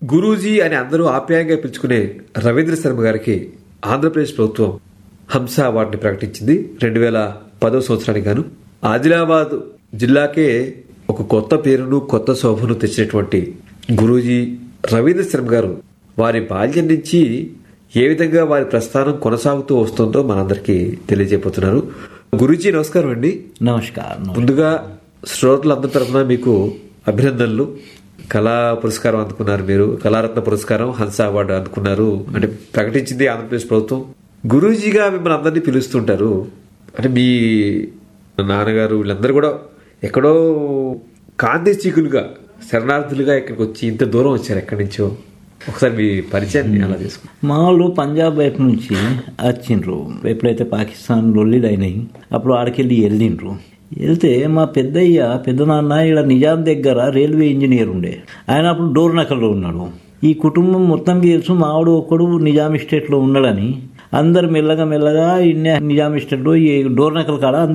గురూజీ అని అందరూ ఆప్యాయంగా పిలుచుకునే రవీంద్ర శర్మ గారికి ఆంధ్రప్రదేశ్ ప్రభుత్వం హంస అవార్డుని ప్రకటించింది రెండు వేల పదో సంవత్సరానికి గాను ఆదిలాబాద్ జిల్లాకే ఒక కొత్త పేరును కొత్త శోభను తెచ్చినటువంటి గురూజీ రవీంద్ర శర్మ గారు వారి బాల్యం నుంచి ఏ విధంగా వారి ప్రస్థానం కొనసాగుతూ వస్తుందో మనందరికీ తెలియజేయబోతున్నారు గురూజీ నమస్కారం అండి నమస్కారం ముందుగా శ్రోతలందరి తరఫున మీకు అభినందనలు కళా పురస్కారం అందుకున్నారు మీరు కళారత్న పురస్కారం హంస అవార్డు అందుకున్నారు అంటే ప్రకటించింది ఆంధ్రప్రదేశ్ ప్రభుత్వం గురూజీగా మిమ్మల్ని అందరినీ పిలుస్తుంటారు అంటే మీ నాన్నగారు వీళ్ళందరూ కూడా ఎక్కడో కాంతి చీకులుగా శరణార్థులుగా ఇక్కడికి వచ్చి ఇంత దూరం వచ్చారు ఎక్కడి నుంచో ఒకసారి మీ పరిచయాన్ని అలా చేసుకుంటారు మా వాళ్ళు పంజాబ్ వైపు నుంచి వచ్చిండ్రు ఎప్పుడైతే పాకిస్తాన్ లొల్లిలు అయినాయి అప్పుడు ఆడికెళ్ళి వెళ్ళిండ్రు వెళ్తే మా పెద్దయ్య పెద్దనాన్న ఇక్కడ నిజాం దగ్గర రైల్వే ఇంజనీర్ ఉండే ఆయన అప్పుడు డోర్నకల్లో ఉన్నాడు ఈ కుటుంబం మొత్తంకి తెలుసు మావాడు ఒక్కడు నిజాం ఎస్టేట్లో ఉన్నాడని అందరు మెల్లగా మెల్లగా ఇన్నే నిజాం ఎస్టేట్లో ఈ డోర్నకల్ కాడ